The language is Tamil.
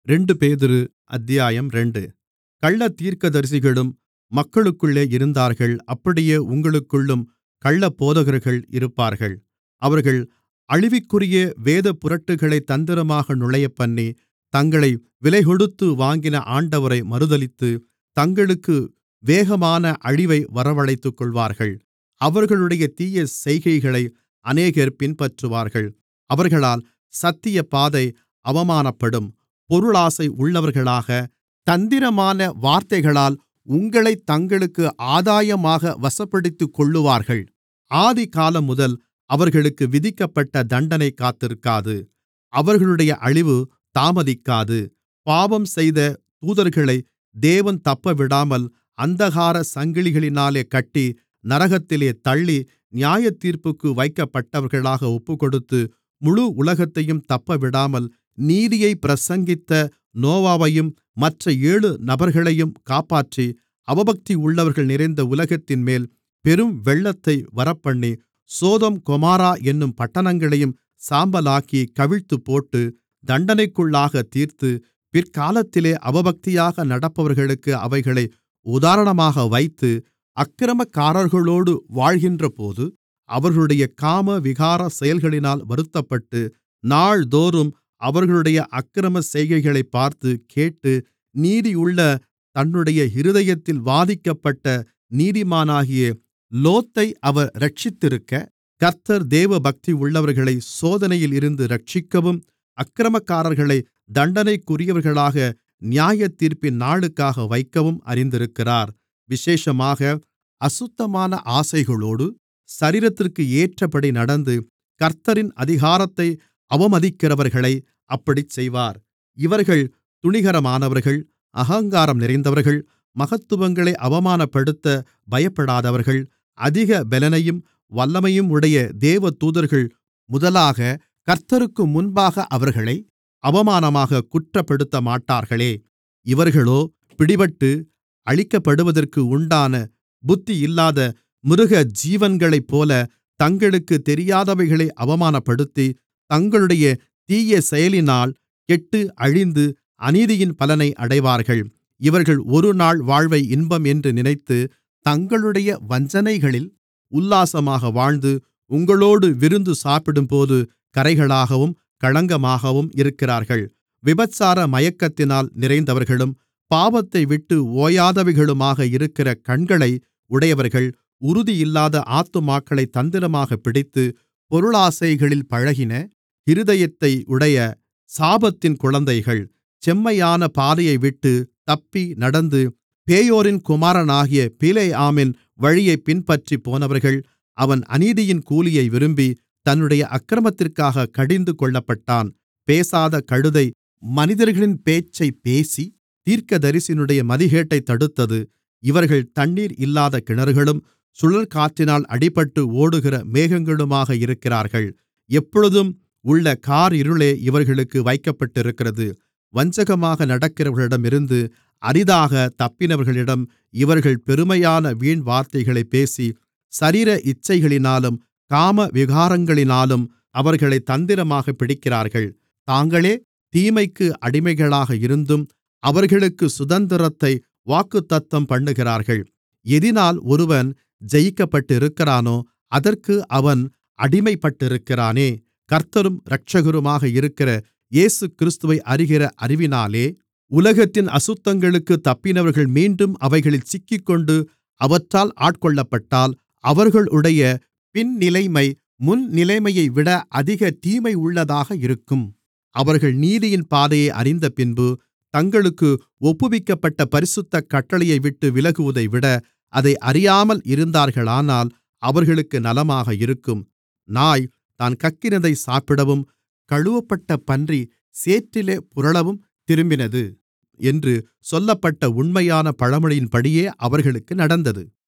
ரெண்டு பேதுரு அத்தியாயம் ரெண்டு கள்ளத்தீர்க்கதரிசிகளும் மக்களுக்குள்ளே இருந்தார்கள் அப்படியே உங்களுக்குள்ளும் கள்ளப்போதகர்கள் இருப்பார்கள் அவர்கள் அழிவிற்குரிய வேதப்புரட்டுகளைத் தந்திரமாக நுழையப்பண்ணி தங்களை விலைகொடுத்து வாங்கின ஆண்டவரை மறுதலித்து தங்களுக்கு வேகமான அழிவை வரவழைத்துக்கொள்வார்கள் அவர்களுடைய தீய செய்கைகளை அநேகர் பின்பற்றுவார்கள் அவர்களால் சத்தியப்பாதை அவமானப்படும் பொருளாசை உள்ளவர்களாக தந்திரமான வார்த்தைகளால் உங்களைத் தங்களுக்கு ஆதாயமாக வசப்படுத்திக்கொள்ளுவார்கள் ஆதிகாலமுதல் அவர்களுக்கு விதிக்கப்பட்ட தண்டனை காத்திருக்காது அவர்களுடைய அழிவு தாமதிக்காது பாவம் செய்த தூதர்களை தேவன் தப்பவிடாமல் அந்தகார சங்கிலிகளினாலே கட்டி நரகத்திலே தள்ளி நியாயத்தீர்ப்புக்கு வைக்கப்பட்டவர்களாக ஒப்புக்கொடுத்து முழு உலகத்தையும் தப்பவிடாமல் நீதியைப் பிரசங்கித்த நோவாவையும் மற்ற ஏழு நபர்களையும் காப்பாற்றி அவபக்தியுள்ளவர்கள் நிறைந்த உலகத்தின்மேல் பெரும் வெள்ளத்தை வரப்பண்ணி சோதோம் கொமோரா என்னும் பட்டணங்களையும் சாம்பலாக்கி கவிழ்த்துப்போட்டு தண்டனைக்குள்ளாகத் தீர்த்து பிற்காலத்திலே அவபக்தியாக நடப்பவர்களுக்கு அவைகளை உதாரணமாக வைத்து அக்கிரமக்காரர்களோடு வாழ்கின்றபோது அவர்களுடைய காமவிகார செயல்களினால் வருத்தப்பட்டு நாள்தோறும் அவர்களுடைய அக்கிரம செய்கைகளைப் பார்த்து கேட்டு நீதியுள்ள தன்னுடைய இருதயத்தில் வாதிக்கப்பட்ட நீதிமானாகிய லோத்தை அவர் இரட்சித்திருக்க கர்த்தர் தேவபக்தியுள்ளவர்களை சோதனையில் இருந்து இரட்சிக்கவும் அக்கிரமக்காரர்களை தண்டனைக்குரியவர்களாக நியாயத்தீர்ப்பின் நாளுக்காக வைக்கவும் அறிந்திருக்கிறார் விசேஷமாக அசுத்தமான ஆசைகளோடு சரீரத்திற்கு ஏற்றபடி நடந்து கர்த்தரின் அதிகாரத்தை அவமதிக்கிறவர்களை அப்படிச் செய்வார் இவர்கள் துணிகரமானவர்கள் அகங்காரம் நிறைந்தவர்கள் மகத்துவங்களை அவமானப்படுத்த பயப்படாதவர்கள் அதிக பெலனையும் வல்லமையும் உடைய தேவதூதர்கள் முதலாக கர்த்தருக்கு முன்பாக அவர்களை அவமானமாக குற்றப்படுத்தமாட்டார்களே இவர்களோ பிடிபட்டு அழிக்கப்படுவதற்கு உண்டான புத்தியில்லாத மிருக ஜீவன்களைப்போல தங்களுக்குத் தெரியாதவைகளை அவமானப்படுத்தி தங்களுடைய தீய செயலினால் கெட்டு அழிந்து அநீதியின் பலனை அடைவார்கள் இவர்கள் ஒருநாள் வாழ்வை இன்பம் என்று நினைத்து தங்களுடைய வஞ்சனைகளில் உல்லாசமாக வாழ்ந்து உங்களோடு விருந்து சாப்பிடும்போது கரைகளாகவும் களங்கமாகவும் இருக்கிறார்கள் விபசார மயக்கத்தினால் நிறைந்தவர்களும் பாவத்தைவிட்டு ஓயாதவைகளுமாக இருக்கிற கண்களை உடையவர்கள் உறுதியில்லாத ஆத்துமாக்களைத் தந்திரமாகப் பிடித்து பொருளாசைகளில் பழகின இருதயத்தை உடைய சாபத்தின் குழந்தைகள் செம்மையான பாதையைவிட்டு தப்பி நடந்து பேயோரின் குமாரனாகிய பிலேயாமின் வழியைப் பின்பற்றிப் போனவர்கள் அவன் அநீதியின் கூலியை விரும்பி தன்னுடைய அக்கிரமத்திற்காக கடிந்து கொள்ளப்பட்டான் பேசாத கழுதை மனிதர்களின் பேச்சைப் பேசி தீர்க்கதரிசியினுடைய மதிகேட்டைத் தடுத்தது இவர்கள் தண்ணீர் இல்லாத கிணறுகளும் சுழல்காற்றினால் அடிபட்டு ஓடுகிற மேகங்களுமாக இருக்கிறார்கள் எப்பொழுதும் உள்ள காரிருளே இவர்களுக்கு வைக்கப்பட்டிருக்கிறது வஞ்சகமாக நடக்கிறவர்களிடமிருந்து அரிதாக தப்பினவர்களிடம் இவர்கள் பெருமையான வீண்வார்த்தைகளைப் பேசி சரீர இச்சைகளினாலும் காமவிகாரங்களினாலும் அவர்களைத் தந்திரமாகப் பிடிக்கிறார்கள் தாங்களே தீமைக்கு அடிமைகளாக இருந்தும் அவர்களுக்கு சுதந்திரத்தை வாக்குத்தத்தம் பண்ணுகிறார்கள் எதினால் ஒருவன் ஜெயிக்கப்பட்டிருக்கிறானோ அதற்கு அவன் அடிமைப்பட்டிருக்கிறானே கர்த்தரும் இரட்சகருமாக இருக்கிற இயேசுகிறிஸ்துவை அறிகிற அறிவினாலே உலகத்தின் அசுத்தங்களுக்குத் தப்பினவர்கள் மீண்டும் அவைகளில் சிக்கிக்கொண்டு அவற்றால் ஆட்கொள்ளப்பட்டால் அவர்களுடைய பின்னிலைமை முன்னிலைமையைவிட அதிக தீமையுள்ளதாக இருக்கும் அவர்கள் நீதியின் பாதையை அறிந்தபின்பு தங்களுக்கு ஒப்புவிக்கப்பட்ட பரிசுத்த கட்டளையைவிட்டு விலகுவதைவிட அதை அறியாமல் இருந்தார்களானால் அவர்களுக்கு நலமாக இருக்கும் நாய் தான் கக்கினதை சாப்பிடவும் கழுவப்பட்ட பன்றி சேற்றிலே புரளவும் திரும்பினது என்று சொல்லப்பட்ட உண்மையான பழமொழியின்படியே அவர்களுக்கு நடந்தது